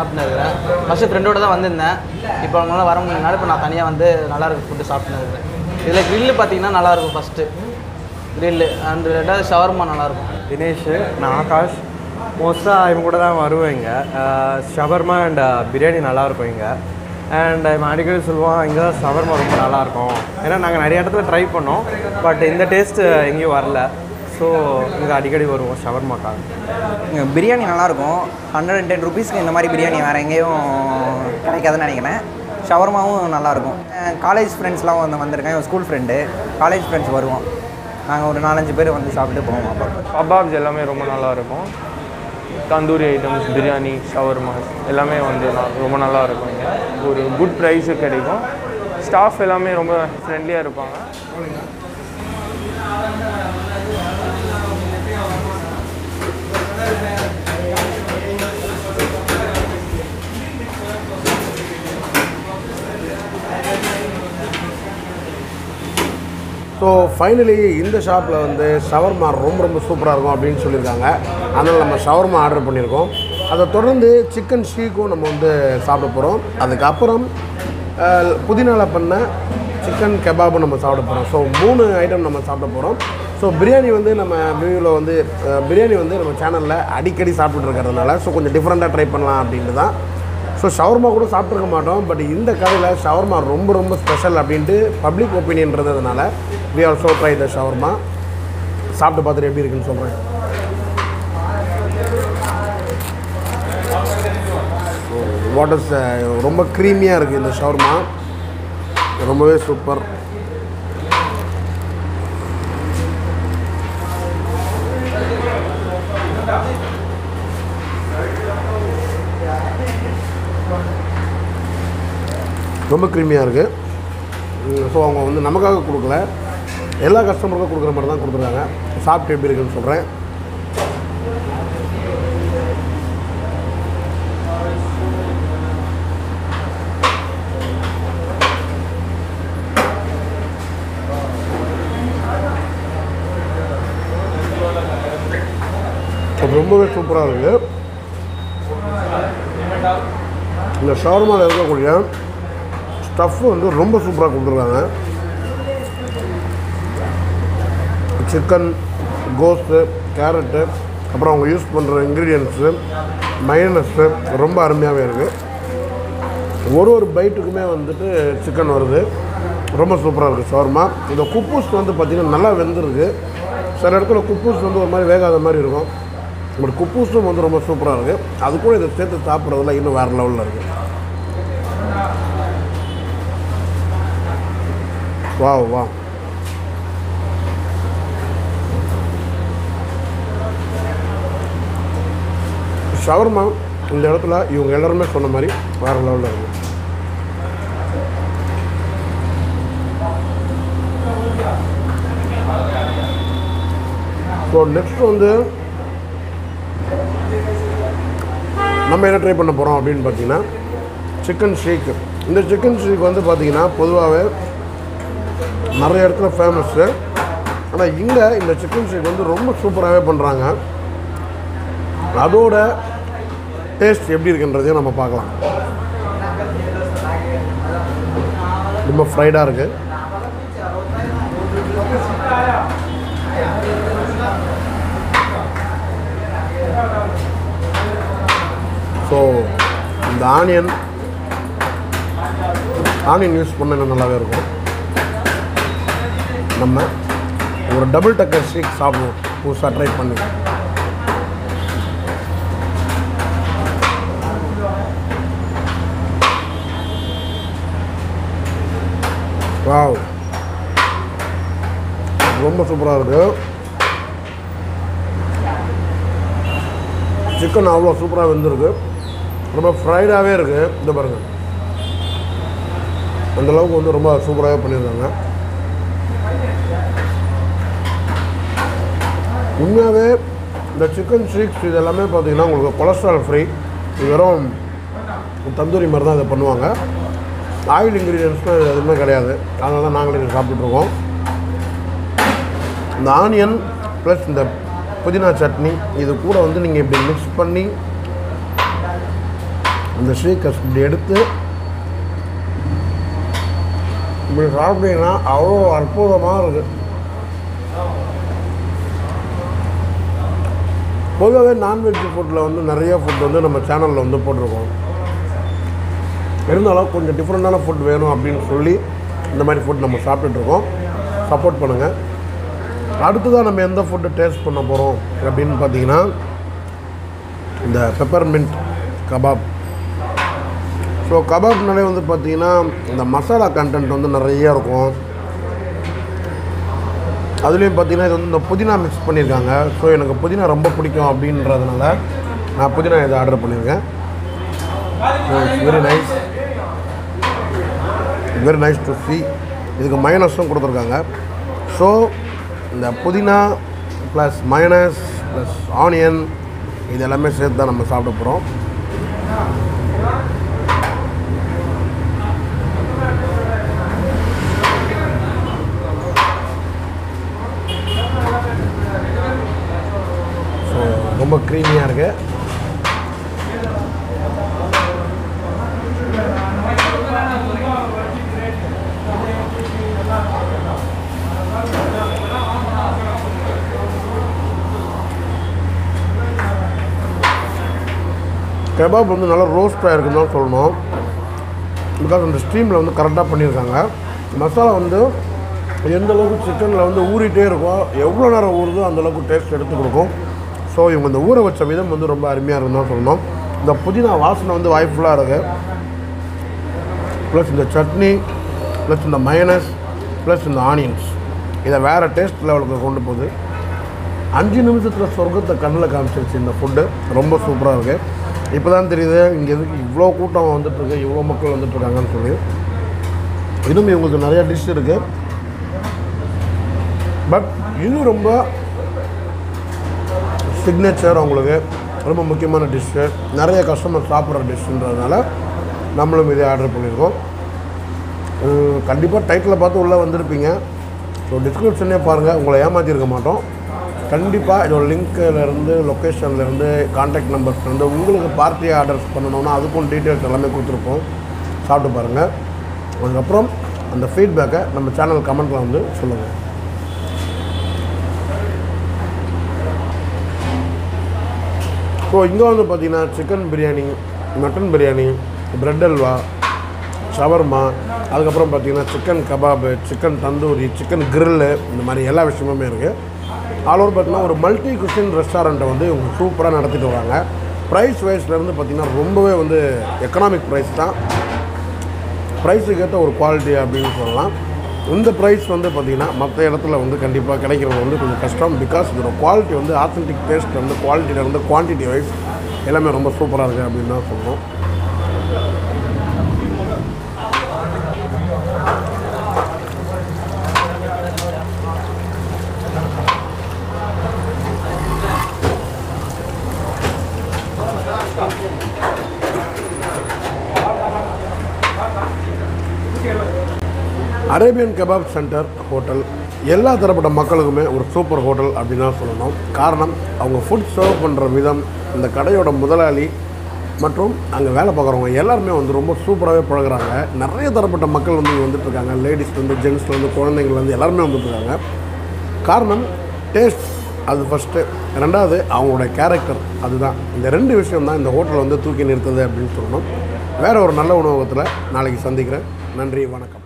சாப்பிட்டுன்னு இருக்கிறேன் ஃபஸ்ட்டு ஃப்ரெண்டோட தான் வந்திருந்தேன் இப்போ அவங்களால வர முடியலனால இப்போ நான் தனியாக வந்து நல்லா இருக்கு ஃபுட்டு சாப்பிட்டுன்னு இருக்கிறேன் இதில் கிரில்லு பார்த்தீங்கன்னா நல்லாயிருக்கும் ஃபஸ்ட்டு கிரில்லு அண்ட் ரெண்டாவது ஷவர்மா நல்லாயிருக்கும் தினேஷ் நான் ஆகாஷ் மோஸ்ட்டாக இவங்க கூட தான் வருவேன் இங்கே ஷவர்மா அண்ட் பிரியாணி நல்லாயிருக்கும் இங்கே அண்ட் இவன் அடிக்கடி சொல்லுவான் இங்கே தான் ஷவர்மா ரொம்ப நல்லாயிருக்கும் ஏன்னா நாங்கள் நிறைய இடத்துல ட்ரை பண்ணோம் பட் இந்த டேஸ்ட்டு எங்கேயும் வரல ஸோ இங்கே அடிக்கடி வருவோம் ஷவர்மாக்காக இங்க பிரியாணி நல்லாயிருக்கும் ஹண்ட்ரட் அண்ட் டென் ருபீஸ்க்கு இந்த மாதிரி பிரியாணி வேறு எங்கேயும் கிடைக்காதுன்னு நினைக்கிறேன் ஷவர்மாவும் நல்லாயிருக்கும் காலேஜ் ஃப்ரெண்ட்ஸ்லாம் வந்து வந்திருக்கேன் என் ஸ்கூல் ஃப்ரெண்டு காலேஜ் ஃப்ரெண்ட்ஸ் வருவோம் நாங்கள் ஒரு நாலஞ்சு பேர் வந்து சாப்பிட்டு போவோம் அப்போ கபாப்ஸ் எல்லாமே ரொம்ப நல்லா இருக்கும் தந்தூரி ஐட்டம்ஸ் பிரியாணி ஷவர்மாஸ் எல்லாமே வந்து நா- ரொம்ப நல்லா இருக்கும் இங்கே ஒரு குட் ப்ரைஸு கிடைக்கும் ஸ்டாஃப் எல்லாமே ரொம்ப ஃப்ரெண்ட்லியாக இருப்பாங்க ஸோ ஃபைனலி இந்த ஷாப்பில் வந்து ஷவர்மா ரொம்ப ரொம்ப சூப்பராக இருக்கும் அப்படின்னு சொல்லியிருக்காங்க அதனால் நம்ம ஷவர்மா ஆர்டர் பண்ணியிருக்கோம் அதை தொடர்ந்து சிக்கன் ஷீக்கும் நம்ம வந்து சாப்பிட போகிறோம் அதுக்கப்புறம் அஹ், புதினால பண்ண சிக்கன் கெபாபும் நம்ம சாப்பிட போகிறோம் ஸோ மூணு ஐட்டம் நம்ம சாப்பிட போகிறோம் ஸோ பிரியாணி வந்து நம்ம வியூவில் வந்து அஹ், பிரியாணி வந்து நம்ம சேனலில் அடிக்கடி சாப்பிட்டுட்டு இருக்கிறதுனால ஸோ கொஞ்சம் டிஃப்ரெண்ட்டாக ட்ரை பண்ணலாம் அப்படின்ட்டு தான் ஸோ ஷவர்மா கூட சாப்பிட்ருக்க மாட்டோம் பட் இந்த கடையில் ஷவர்மா ரொம்ப ரொம்ப ஸ்பெஷல் அப்படின்ட்டு பப்ளிக் ஒப்பீனியன்றதுனால we also try the shawarma சாப்பிட்டு பார்த்துட்டு எப்படி இருக்குன்னு சொல்கிறேன் வாட்டர்ஸ் ரொம்ப க்ரீமியாக இருக்குது இந்த ஷவர்மா ரொம்பவே சூப்பர் ரொம்ப க்ரீமியாக இருக்குது ஸோ அவங்க வந்து நமக்காக கொடுக்கல எல்லா கஸ்டமருக்கும் கொடுக்குற மாதிரி தான் கொடுத்துருக்காங்க சாப்பிட்டு எப்படி இருக்குன்னு சொல்கிறேன் ரொம்பவே சூப்பராக இருக்குது இந்த ஷவர்மாவில் இருக்கக்கூடிய ஸ்டஃப் வந்து ரொம்ப சூப்பராக கொடுத்துருக்காங்க சிக்கன் கோஸ்ட்டு கேரட்டு அப்புறம் அவங்க யூஸ் பண்ணுற இன்க்ரீடியன்ஸு மைனஸ்ஸு ரொம்ப அருமையாகவே இருக்குது ஒரு ஒரு பைட்டுக்குமே வந்துட்டு சிக்கன் வருது ரொம்ப சூப்பராக இருக்குது ஷவர்மா இந்த குப்பூஸ் வந்து பார்த்திங்கன்னா நல்லா வெந்திருக்கு சில இடத்துல குப்பூஸ் வந்து ஒரு மாதிரி வேகாத மாதிரி இருக்கும் பட் குப்பூஸும் வந்து ரொம்ப சூப்பராக இருக்குது அது கூட இதை சேர்த்து சாப்பிட்றதுல இன்னும் வேறு லெவலில் இருக்குது வா வா ஷவர்மா இந்த இடத்துல இவங்க எல்லாருமே சொன்ன மாதிரி வேறு லெவலில் இருக்கு ஸோ நெக்ஸ்ட் வந்து நம்ம என்ன ட்ரை பண்ண போகிறோம் அப்படின்னு பார்த்தீங்கன்னா சிக்கன் ஷேக் இந்த சிக்கன் ஷேக் வந்து பார்த்தீங்கன்னா பொதுவாகவே நிறைய இடத்துல ஃபேமஸ்ஸு ஆனால் இங்கே இந்த சிக்கன் ஷேக் வந்து ரொம்ப சூப்பராகவே பண்ணுறாங்க அதோட டேஸ்ட் எப்படி இருக்குன்றதையும் நம்ம பார்க்கலாம் ரொம்ப ஃப்ரைடாக இருக்குது ஸோ இந்த ஆனியன் ஆனியன் யூஸ் பண்ண இன்னும் நல்லாவே இருக்கும் நம்ம ஒரு டபுள் டக்கர் ஷேக் சாப்பிடுவோம் புதுசாக ட்ரை பண்ணி வாவ் ரொம்ப சூப்பராக இருக்கு சிக்கன் அவ்வளோ சூப்பராக வெந்திருக்கு ரொம்ப ஃப்ரைடாகவே இருக்குது இந்த பாருங்கள் அந்த அளவுக்கு வந்து ரொம்ப சூப்பராகவே பண்ணியிருக்காங்க உண்மையாகவே இந்த சிக்கன் ஸ்டீக்ஸ் இது எல்லாமே பார்த்தீங்கன்னா உங்களுக்கு கொலஸ்ட்ரால் ஃப்ரீ இது வெறும் தந்தூரி மாதிரி தான் இதை பண்ணுவாங்க ஆயில் இன்க்ரீடியன்ஸ்லாம் இது எதுவுமே கிடையாது அதனால தான் நாங்களே இதை சாப்பிட்டுட்ருக்கோம் இந்த ஆனியன் ப்ளஸ் இந்த புதினா சட்னி இது கூட வந்து நீங்கள் இப்படி மிக்ஸ் பண்ணி இந்த ஸ்ரீகஸ் இப்படி எடுத்து இப்படி சாப்பிட்டீங்கன்னா அவ்வளோ அற்புதமாக இருக்குது பொதுவாகவே நான்வெஜ் ஃபுட்டில் வந்து நிறைய ஃபுட் வந்து நம்ம சேனலில் வந்து போட்டிருக்கோம் இருந்தாலும் கொஞ்சம் டிஃப்ரெண்ட்டான ஃபுட் வேணும் அப்படின்னு சொல்லி இந்த மாதிரி ஃபுட் நம்ம சாப்பிட்டுட்ருக்கோம் சப்போர்ட் பண்ணுங்கள் அடுத்ததாக நம்ம எந்த ஃபுட்டு டேஸ்ட் பண்ண போகிறோம் அப்படின்னு பார்த்தீங்கன்னா இந்த பெப்பர் மின்ட் கபாப் ஸோ கபாப்னாலே வந்து பார்த்தீங்கன்னா இந்த மசாலா கண்டென்ட் வந்து நிறைய இருக்கும் அதுலேயும் பார்த்தீங்கன்னா இது வந்து இந்த புதினா மிக்ஸ் பண்ணியிருக்காங்க ஸோ எனக்கு புதினா ரொம்ப பிடிக்கும் அப்படின்றதுனால நான் புதினா இதை ஆர்டர் பண்ணியிருக்கேன் very nice very nice to see இதுக்கு மைனஸும் கொடுத்துருக்காங்க ஸோ இந்த புதினா ப்ளஸ் மைனஸ் ப்ளஸ் ஆனியன் இது எல்லாமே சேர்த்து தான் நம்ம சாப்பிட போகிறோம் ஸோ ரொம்ப க்ரீமியாக இருக்குது கபாப் வந்து நல்லா ரோஸ்டாக இருக்குன்னு தான் சொல்லணும் பிகாஸ் அந்த ஸ்டீமில் வந்து கரெக்டாக பண்ணியிருக்காங்க மசாலா வந்து எந்த அளவுக்கு சிக்கனில் வந்து ஊறிட்டே இருக்கும் எவ்வளோ நேரம் ஊறுதோ அந்த அளவுக்கு டேஸ்ட் எடுத்து கொடுக்கும் ஸோ இவங்க இந்த ஊற வச்ச விதம் வந்து ரொம்ப அருமையாக இருக்குன்னு தான் சொல்லணும் இந்த புதினா வாசனை வந்து வாய்ப்புல்லாக இருக்குது ப்ளஸ் இந்த சட்னி ப்ளஸ் இந்த மயனஸ் ப்ளஸ் இந்த ஆனியன்ஸ் இதை வேறு டேஸ்ட் லெவலுக்கு கொண்டு போகுது அஞ்சு நிமிஷத்தில் சொர்க்கத்தை கண்ணில் காமிச்சிருச்சு இந்த ஃபுட்டு ரொம்ப சூப்பராக இருக்குது இப்போ தான் தெரியுது இங்கே எதுக்கு இவ்வளோ கூட்டம் வந்துட்டுருக்கு இவ்வளோ மக்கள் வந்துட்டுருக்காங்கன்னு சொல்லி இன்னும் இவங்களுக்கு நிறையா டிஷ் இருக்குது பட் இன்னும் ரொம்ப சிக்னேச்சர் அவங்களுக்கு ரொம்ப முக்கியமான டிஷ்ஷு நிறைய கஸ்டமர் சாப்பிட்ற டிஷ்ஷுன்றதுனால நம்மளும் இதை ஆர்டர் பண்ணியிருக்கோம் கண்டிப்பாக டைட்டில் பார்த்து உள்ளே வந்திருப்பீங்க ஸோ டிஸ்கிரிப்ஷனே பாருங்கள் உங்களை ஏமாற்றிருக்க மாட்டோம் கண்டிப்பாக இதோட லிங்க்லேருந்து லொக்கேஷன்லேருந்து காண்டாக்ட் நம்பர்ஸ்லேருந்து உங்களுக்கு பார்ட்டி ஆர்டர்ஸ் பண்ணணும்னா அதுக்கும் டீட்டெயில்ஸ் எல்லாமே கொடுத்துருப்போம் சாப்பிட்டு பாருங்கள் அதுக்கப்புறம் அந்த ஃபீட்பேக்கை நம்ம சேனல் கமெண்ட்டில் வந்து சொல்லுங்கள் ஸோ இங்கே வந்து பார்த்தீங்கன்னா chicken biryani mutton biryani bread halwa shawarma அதுக்கப்புறம் பார்த்தீங்கன்னா chicken kebab chicken tandoori chicken grill இந்த மாதிரி எல்லா விஷயமுமே இருக்குது ஆல் ஓவர் பார்த்தீங்கன்னா ஒரு மல்டி குஷின் ரெஸ்டாரண்ட்டை வந்து இவங்க சூப்பராக நடத்திட்டு வராங்க ப்ரைஸ் வைஸ்லேருந்து பார்த்தீங்கன்னா ரொம்பவே வந்து எக்கனாமிக் ப்ரைஸ் தான் ப்ரைஸுக்கு ஏற்ற ஒரு குவாலிட்டி அப்படின்னு சொல்லலாம் இந்த ப்ரைஸ் வந்து பார்த்திங்கன்னா மற்ற இடத்துல வந்து கண்டிப்பாக கிடைக்கிறது வந்து கொஞ்சம் கஷ்டம் பிகாஸ் இதோட குவாலிட்டி வந்து ஆத்தென்டிக் டேஸ்ட் வந்து குவாலிட்டியிலேருந்து குவான்டிட்டி வைஸ் எல்லாமே ரொம்ப சூப்பராக இருக்குது அப்படின்னு தான் சொல்லணும் அரேபியன் கபாப் சென்டர் ஹோட்டல் எல்லா தரப்பட்ட மக்களுக்குமே ஒரு சூப்பர் ஹோட்டல் அப்படின்னு தான் சொல்லணும் காரணம் அவங்க ஃபுட் சர்வ் பண்ணுற விதம் இந்த கடையோட முதலாளி மற்றும் அங்கே வேலை பார்க்குறவங்க எல்லாருமே வந்து ரொம்ப சூப்பராகவே பழகுறாங்க நிறைய தரப்பட்ட மக்கள் வந்து இங்கே வந்துட்டுருக்காங்க லேடிஸ்லேருந்து ஜென்ஸ்லேருந்து குழந்தைங்கள்லேருந்து எல்லாருமே வந்துட்டுருக்காங்க காரணம் டேஸ்ட் அது ஃபஸ்ட்டு ரெண்டாவது அவங்களோட கேரக்டர் அதுதான் இந்த ரெண்டு விஷயம் தான் இந்த ஹோட்டல் வந்து தூக்கி நிறுத்துது அப்படின்னு சொல்லணும் வேறு ஒரு நல்ல உணவகத்தில் நாளைக்கு சந்திக்கிறேன் நன்றி வணக்கம்